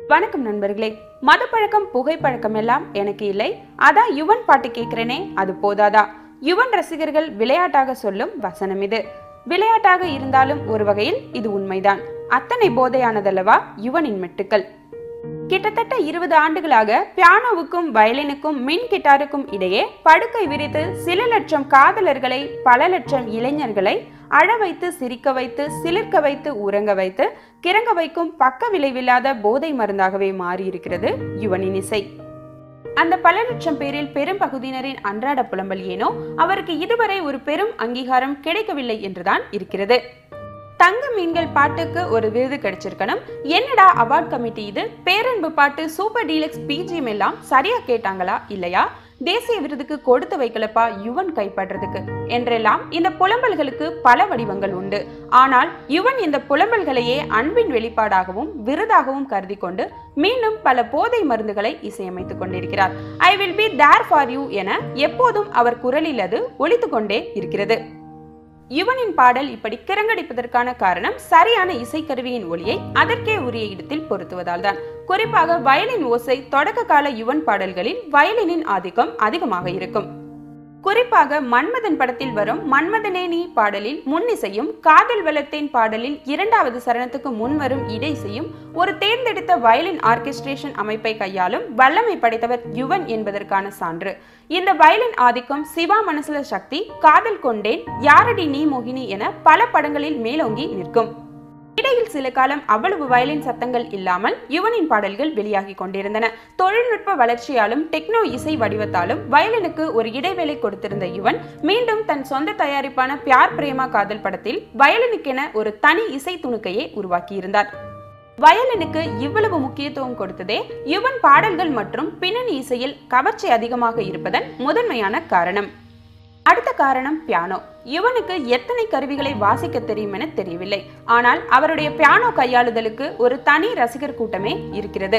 வணக்கம் நண்பர்களே மது பழக்கம் புகைப்பழக்கம் எல்லாம் எனக்கு இல்லை அதான் யுவன் பாட்டு கேட்கிறேனே அது போதாதா யுவன் ரசிகர்கள் விளையாட்டாக சொல்லும் வசனம் இது விளையாட்டாக இருந்தாலும் ஒரு வகையில் இது உண்மைதான் அத்தனை போதையானதல்லவா யுவனின் மெட்டுக்கள் கிட்டத்தட்ட இருபது ஆண்டுகளாக பியானோவுக்கும் வயலினுக்கும் மின் கிட்டாருக்கும் இடையே படுக்கை விரித்து சில லட்சம் காதலர்களை பல லட்சம் இளைஞர்களை அழ வைத்து சிரிக்க வைத்து சிலிர்க்க வைத்து உறங்க வைத்து கிறங்க வைக்கும் பக்க விளைவில்லாத போதை மருந்தாகவே மாறியிருக்கிறது யுவனின் இசை அந்த பல லட்சம் பேரில் பெரும் பகுதியினரின் அன்றாட புலம்பல் ஏனோ அவருக்கு இதுவரை ஒரு பெரும் அங்கீகாரம் கிடைக்கவில்லை என்றுதான் இருக்கிறது தங்க மீன்கள் பாட்டுக்கு ஒரு விருது கிடைச்சிருக்கணும் என்னடா அவார்ட் கமிட்டி இது பேரன்பு பாட்டு சூப்பர் டீலக்ஸ் பிஜிஎம் எல்லாம் சரியா கேட்டாங்களா இல்லையா தேசிய விருதுக்கு கொடுத்து வைக்கலப்பா யுவன் கைப்படுறதுக்கு என்றெல்லாம் இந்த புலம்பல்களுக்கு பல வடிவங்கள் உண்டு ஆனால் யுவன் இந்த புலம்பல்களையே அன்பின் வெளிப்பாடாகவும் விருதாகவும் கருதி கொண்டு மீண்டும் பல போதை மருந்துகளை இசையமைத்துக் கொண்டிருக்கிறார் I will be there for you என எப்போதும் அவர் குரலில் அது ஒலித்து கொண்டே இருக்கிறது யுவனின் பாடல் இப்படி கிறங்கடிப்பதற்கான காரணம் சரியான இசைக்கருவியின் ஒளியை அதற்கே உரிய இடத்தில் பொருத்துவதால் தான் குறிப்பாக வயலின் ஓசை தொடக்க கால யுவன் பாடல்களில் வயலினின் ஆதிக்கம் அதிகமாக இருக்கும் குறிப்பாக மன்மதன் படத்தில் வரும் மன்மதனே நீ பாடலில் முன்னிசையும் காதல் வெள்ளத்தேன் பாடலில் இரண்டாவது சரணத்துக்கு முன் வரும் இடைசையும் ஒரு தேர்ந்தெடுத்த வயலின் ஆர்கெஸ்ட்ரேஷன் அமைப்பை கையாளும் வல்லமை படைத்தவர் யுவன் என்பதற்கான சான்று இந்த வயலின் ஆதிக்கம் சிவா மனசுல சக்தி காதல் கொண்டேன் யாரடி நீ மோகினி என பல படங்களில் மேலோங்கி நிற்கும் இடையில் சில காலம் அவ்வளவு வயலின் சத்தங்கள் இல்லாமல் யுவனின் பாடல்கள் வெளியாகி கொண்டிருந்தன தொழில்நுட்ப வளர்ச்சியாலும் டெக்னோ இசை வடிவத்தாலும் வயலினுக்கு ஒரு இடைவேளை கொடுத்திருந்த யுவன் மீண்டும் தன் சொந்த தயாரிப்பான பியார் பிரேமா காதல் படத்தில் வயலினுக்கென ஒரு தனி இசை துணுக்கையே உருவாக்கியிருந்தார் வயலினுக்கு இவ்வளவு முக்கியத்துவம் கொடுத்ததே யுவன் பாடல்கள் மற்றும் பின்னணி இசையில் கவர்ச்சி அதிகமாக இருப்பதன் முதன்மையான காரணம் அடுத்த காரணம் பியானோ யுவனுக்கு எத்தனை கருவிகளை வாசிக்க தெரியும் என தெரியவில்லை ஆனால் அவருடைய பியானோ கையாளுதலுக்கு ஒரு தனி ரசிகர் கூட்டமே இருக்கிறது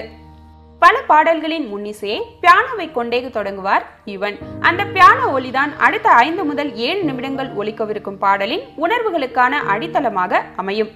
பல பாடல்களின் முன்னிசையை பியானோவை கொண்டே தொடங்குவார் யுவன் அந்த பியானோ ஒலிதான் அடுத்த ஐந்து முதல் ஏழு நிமிடங்கள் ஒலிக்கவிருக்கும் பாடலின் உணர்வுகளுக்கான அடித்தளமாக அமையும்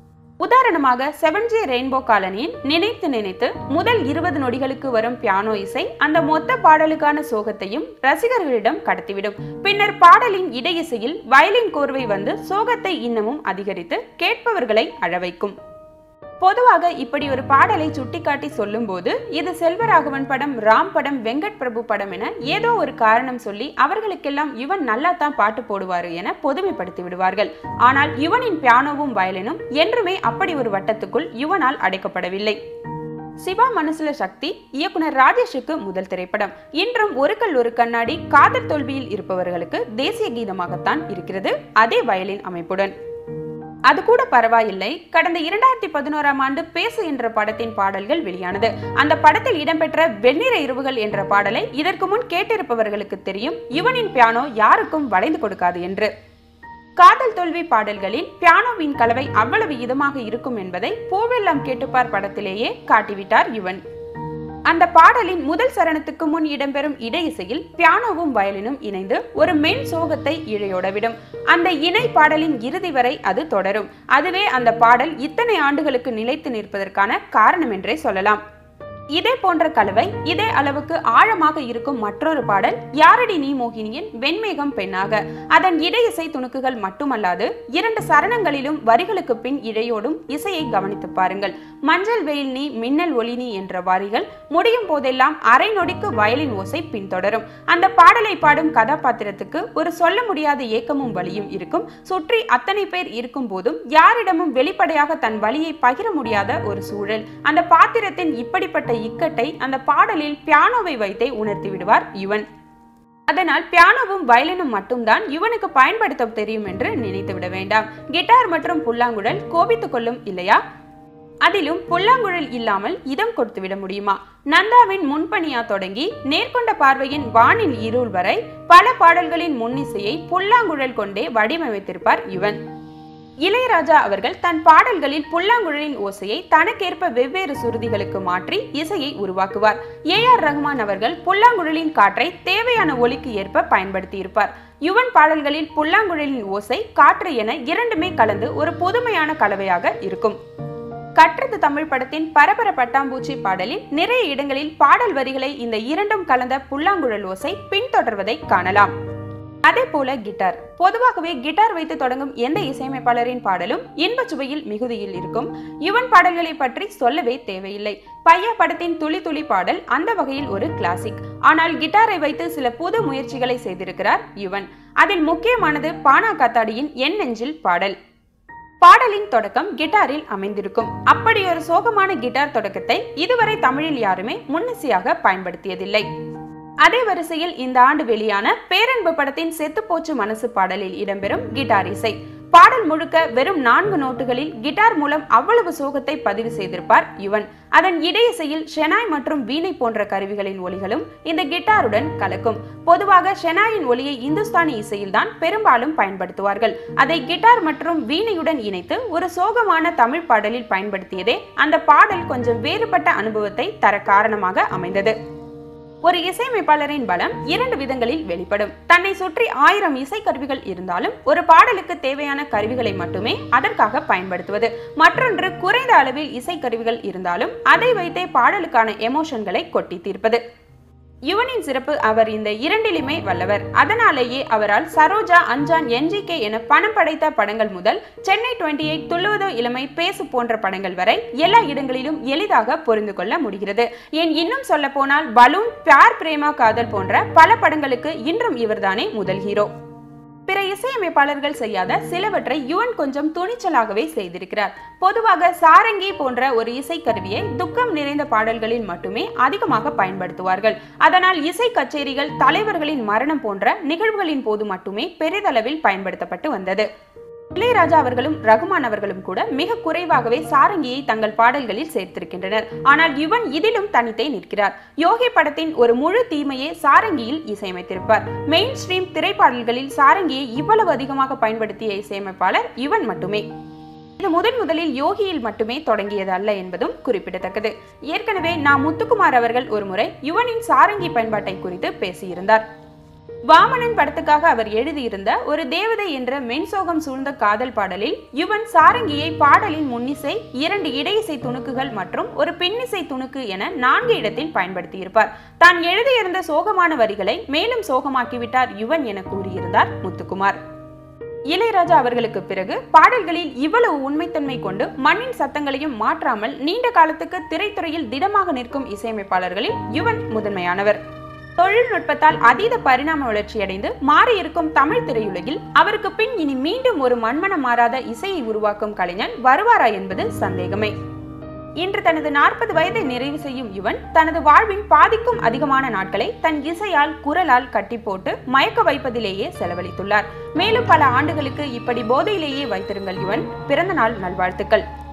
உதாரணமாக செவன் ஜே ரெயின்போ காலனியில் நினைத்து நினைத்து முதல் இருபது நொடிகளுக்கு வரும் பியானோ இசை அந்த மொத்த பாடலுக்கான சோகத்தையும் ரசிகர்களிடம் கடத்திவிடும் பின்னர் பாடலின் இடையிசையில் வயலின் கோர்வை வந்து சோகத்தை இன்னமும் அதிகரித்து கேட்பவர்களை அழவைக்கும் பொதுவாக இப்படி ஒரு பாடலை சுட்டிக்காட்டி சொல்லும்போது இது செல்வராகவன் படம் ராம் படம் வெங்கட் பிரபு படம் என ஏதோ ஒரு காரணம் சொல்லி அவர்களுக்கெல்லாம் யுவன் நல்லா தான் பாட்டு போடுவாரு என பொதுமைப்படுத்தி விடுவார்கள் ஆனால் யுவனின் பியானோவும் வயலினும் என்றுமே அப்படி ஒரு வட்டத்துக்குள் யுவனால் அடைக்கப்படவில்லை சிவா மனசுல சக்தி இயக்குனர் ராஜேஷுக்கு முதல் திரைப்படம் இன்றும் ஒரு கல் ஒரு கண்ணாடி காதல் தோல்வியில் இருப்பவர்களுக்கு தேசிய கீதமாகத்தான் இருக்கிறது அதே வயலின் அமைப்புடன் அது கூட பரவாயில்லை கடந்த இரண்டாயிரத்தி பதினோராம் ஆண்டு பேசு என்ற படத்தின் பாடல்கள் வெளியானது அந்த படத்தில் இடம்பெற்ற வெண்ணிற இரவுகள் என்ற பாடலை இதற்கு முன் கேட்டிருப்பவர்களுக்கு தெரியும் யுவனின் பியானோ யாருக்கும் வளைந்து கொடுக்காது என்று காதல் தோல்வி பாடல்களில் பியானோவின் கலவை அவ்வளவு இதமாக இருக்கும் என்பதை பூவெல்லாம் கேட்டுப்பார் படத்திலேயே காட்டிவிட்டார் யுவன் அந்த பாடலின் முதல் சரணத்துக்கு முன் இடம்பெறும் இடையிசையில் பியானோவும் வயலினும் இணைந்து ஒரு மென் சோகத்தை இழையோடவிடும் அந்த இணை பாடலின் இறுதி வரை அது தொடரும் அதுவே அந்த பாடல் இத்தனை ஆண்டுகளுக்கு நிலைத்து நிற்பதற்கான காரணம் என்றே சொல்லலாம் இதே போன்ற கலவை இதே அளவுக்கு ஆழமாக இருக்கும் மற்றொரு பாடல் யாரடி நீ மோகினியின் வெண்மேகம் பெண்ணாக அதன் இடையிசை துணுக்குகள் மட்டுமல்லாது இரண்டு சரணங்களிலும் வரிகளுக்கு பின் இழையோடும் இசையை கவனித்து பாருங்கள் மஞ்சள் வெயில் நீ மின்னல் ஒளி நீ என்ற வரிகள் முடியும் போதெல்லாம் அரை நொடிக்கு வயலின் ஓசை பின்தொடரும் அந்த பாடலை பாடும் கதாபாத்திரத்துக்கு ஒரு சொல்ல முடியாத ஏக்கமும் வலியும் இருக்கும் சுற்றி அத்தனை பேர் இருக்கும் போதும் யாரிடமும் வெளிப்படையாக தன் வலியை பகிர முடியாத ஒரு சூழல் அந்த பாத்திரத்தின் இப்படிப்பட்ட இக்கட்டை அந்த பாடலில் பியானோவை வைத்தே உணர்த்தி விடுவார் யுவன் அதனால் பியானோவும் வயலினும் மட்டும்தான் யுவனுக்கு பயன்படுத்த தெரியும் என்று நினைத்து விட வேண்டாம் கிட்டார் மற்றும் புல்லாங்குழல் கோபித்துக் கொள்ளும் இல்லையா அதிலும் புல்லாங்குழல் இல்லாமல் இதம் கொடுத்து விட முடியுமா நந்தாவின் முன்பணியா தொடங்கி நேர்கொண்ட பார்வையின் வானில் இருள் வரை பல பாடல்களின் முன்னிசையை புல்லாங்குழல் கொண்டே வடிவமைத்திருப்பார் யுவன் இளையராஜா அவர்கள் தன் பாடல்களில் புல்லாங்குழலின் ஓசையை தனக்கேற்ப வெவ்வேறு சுருதிகளுக்கு மாற்றி இசையை உருவாக்குவார் ஏ ஆர் ரஹ்மான் அவர்கள் புல்லாங்குழலின் காற்றை தேவையான ஒலிக்கு ஏற்ப பயன்படுத்தியிருப்பார் யுவன் பாடல்களில் புல்லாங்குழலின் ஓசை காற்று என இரண்டுமே கலந்து ஒரு புதுமையான கலவையாக இருக்கும் கற்றது தமிழ் படத்தின் பரபர பட்டாம்பூச்சி பாடலில் நிறைய இடங்களில் பாடல் வரிகளை இந்த இரண்டும் கலந்த புல்லாங்குழல் ஓசை பின்தொடர்வதை காணலாம் அதே போல கிட்டார் பொதுவாகவே கிட்டார் வைத்து தொடங்கும் எந்த இசையமைப்பாளரின் பாடலும் இன்பச் சுவையில் மிகுதியில் இருக்கும் யுவன் பாடல்களை பற்றி சொல்லவே தேவையில்லை பையா படத்தின் துளி துளி பாடல் அந்த வகையில் ஒரு கிளாசிக் ஆனால் கிட்டாரை வைத்து சில புது முயற்சிகளை செய்திருக்கிறார் யுவன் அதில் முக்கியமானது பானா காத்தாடியின் என் நெஞ்சில் பாடல் பாடலின் தொடக்கம் கிட்டாரில் அமைந்திருக்கும் அப்படி ஒரு சோகமான கிட்டார் தொடக்கத்தை இதுவரை தமிழில் யாருமே முன்னிசையாக பயன்படுத்தியதில்லை அதே வரிசையில் இந்த ஆண்டு வெளியான பேரன்பு படத்தின் செத்துப்போச்சு மனசு பாடலில் இடம்பெறும் கிட்டார் இசை பாடல் முழுக்க வெறும் நான்கு நோட்டுகளில் கிட்டார் மூலம் அவ்வளவு சோகத்தை பதிவு செய்திருப்பார் யுவன் அதன் இடையிசையில் ஷெனாய் மற்றும் வீணை போன்ற கருவிகளின் ஒலிகளும் இந்த கிட்டாருடன் கலக்கும் பொதுவாக ஷெனாயின் ஒலியை இந்துஸ்தானி இசையில்தான் பெரும்பாலும் பயன்படுத்துவார்கள் அதை கிட்டார் மற்றும் வீணையுடன் இணைத்து ஒரு சோகமான தமிழ் பாடலில் பயன்படுத்தியதே அந்த பாடல் கொஞ்சம் வேறுபட்ட அனுபவத்தை தர காரணமாக அமைந்தது ஒரு இசையமைப்பாளரின் பலம் இரண்டு விதங்களில் வெளிப்படும் தன்னை சுற்றி ஆயிரம் இசைக்கருவிகள் இருந்தாலும் ஒரு பாடலுக்கு தேவையான கருவிகளை மட்டுமே அதற்காக பயன்படுத்துவது மற்றொன்று குறைந்த அளவில் இசைக்கருவிகள் இருந்தாலும் அதை வைத்தே பாடலுக்கான எமோஷன்களை கொட்டி தீர்ப்பது யுவனின் சிறப்பு அவர் இந்த இரண்டிலுமே வல்லவர் அதனாலேயே அவரால் சரோஜா அஞ்சான் என்ஜிகே என பணம் படைத்த படங்கள் முதல் சென்னை டுவெண்ட்டி எயிட் துள்ளுவதோ இளமை பேசு போன்ற படங்கள் வரை எல்லா இடங்களிலும் எளிதாக புரிந்து கொள்ள முடிகிறது ஏன் இன்னும் சொல்ல போனால் பலூன் பியார் பிரேமா காதல் போன்ற பல படங்களுக்கு இன்றும் இவர்தானே முதல் ஹீரோ பிற இசையமைப்பாளர்கள் செய்யாத சிலவற்றை யுவன் கொஞ்சம் துணிச்சலாகவே செய்திருக்கிறார் பொதுவாக சாரங்கி போன்ற ஒரு இசைக்கருவியை துக்கம் நிறைந்த பாடல்களில் மட்டுமே அதிகமாக பயன்படுத்துவார்கள் அதனால் இசை கச்சேரிகள் தலைவர்களின் மரணம் போன்ற நிகழ்வுகளின் போது மட்டுமே பெரிதளவில் பயன்படுத்தப்பட்டு வந்தது இளையராஜா அவர்களும் ரகுமான் அவர்களும் கூட மிக குறைவாகவே சாரங்கியை தங்கள் பாடல்களில் சேர்த்திருக்கின்றனர் ஆனால் யுவன் இதிலும் தனித்தே நிற்கிறார் யோகி படத்தின் ஒரு முழு தீமையே சாரங்கியில் இசையமைத்திருப்பார் மெயின் ஸ்ட்ரீம் திரைப்பாடல்களில் சாரங்கியை இவ்வளவு அதிகமாக பயன்படுத்திய இசையமைப்பாளர் யுவன் மட்டுமே இது முதன் முதலில் யோகியில் மட்டுமே தொடங்கியது அல்ல என்பதும் குறிப்பிடத்தக்கது ஏற்கனவே நான் முத்துக்குமார் அவர்கள் ஒருமுறை யுவனின் சாரங்கி பயன்பாட்டை குறித்து பேசியிருந்தார் வாமனன் படத்துக்காக அவர் எழுதியிருந்த ஒரு தேவதை என்ற மென்சோகம் சூழ்ந்த காதல் பாடலில் யுவன் சாரங்கியை பாடலின் முன்னிசை இரண்டு இடையிசை துணுக்குகள் மற்றும் ஒரு பின்னிசை துணுக்கு என நான்கு இடத்தில் பயன்படுத்தியிருப்பார் தான் எழுதியிருந்த சோகமான வரிகளை மேலும் சோகமாக்கிவிட்டார் யுவன் என கூறியிருந்தார் முத்துக்குமார் இளையராஜா அவர்களுக்கு பிறகு பாடல்களில் இவ்வளவு உண்மைத்தன்மை கொண்டு மண்ணின் சத்தங்களையும் மாற்றாமல் நீண்ட காலத்துக்கு திரைத்துறையில் திடமாக நிற்கும் இசையமைப்பாளர்களில் யுவன் முதன்மையானவர் தொழில்நுட்பத்தால் அதீத பரிணாம வளர்ச்சியடைந்து மாறியிருக்கும் தமிழ் திரையுலகில் அவருக்கு பின் இனி மீண்டும் ஒரு மண்மனம் மாறாத இசையை உருவாக்கும் கலைஞன் வருவாரா என்பது சந்தேகமே இன்று தனது நாற்பது வயதை நிறைவு செய்யும் யுவன் தனது வாழ்வின் பாதிக்கும் அதிகமான நாட்களை தன் இசையால் குரலால் கட்டி போட்டு மயக்க வைப்பதிலேயே செலவழித்துள்ளார் மேலும் பல ஆண்டுகளுக்கு இப்படி போதையிலேயே வைத்திருங்கள் யுவன் பிறந்த நாள் நல்வாழ்த்துக்கள்